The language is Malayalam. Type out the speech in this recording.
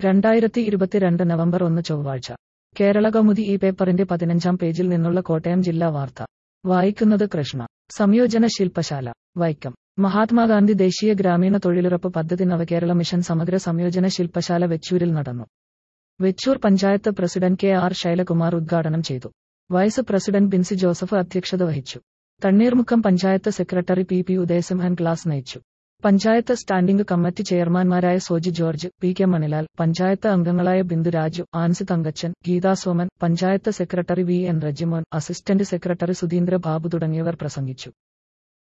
രണ്ടായിരത്തി ഇരുപത്തിരണ്ട് നവംബർ ഒന്ന് ചൊവ്വാഴ്ച കേരള കൗമുദി ഈ പേപ്പറിന്റെ പതിനഞ്ചാം പേജിൽ നിന്നുള്ള കോട്ടയം ജില്ലാ വാർത്ത വായിക്കുന്നത് കൃഷ്ണ സംയോജന ശില്പശാല വൈക്കം മഹാത്മാഗാന്ധി ദേശീയ ഗ്രാമീണ തൊഴിലുറപ്പ് പദ്ധതി നവകേരള മിഷൻ സമഗ്ര സംയോജന ശില്പശാല വെച്ചൂരിൽ നടന്നു Vechoor panchayat president K R Shailakumar ഉദ്ഘാടനം ചെയ്തു വൈസ് പ്രസിഡന്റ് ബിൻസി ജോസഫ് അധ്യക്ഷത വഹിച്ചു Thanneermukkom panchayat secretary P P Udayasimhan class നയിച്ചു പഞ്ചായത്ത് സ്റ്റാൻഡിംഗ് കമ്മിറ്റി ചെയർമാൻമാരായ Soji George P K Manilal panchayat അംഗങ്ങളായ Bindu Raju Ancy Thankachan Geetha Soman panchayat secretary V N Rejimon assistant secretary Sudheendra Babu തുടങ്ങിയവർ പ്രസംഗിച്ചു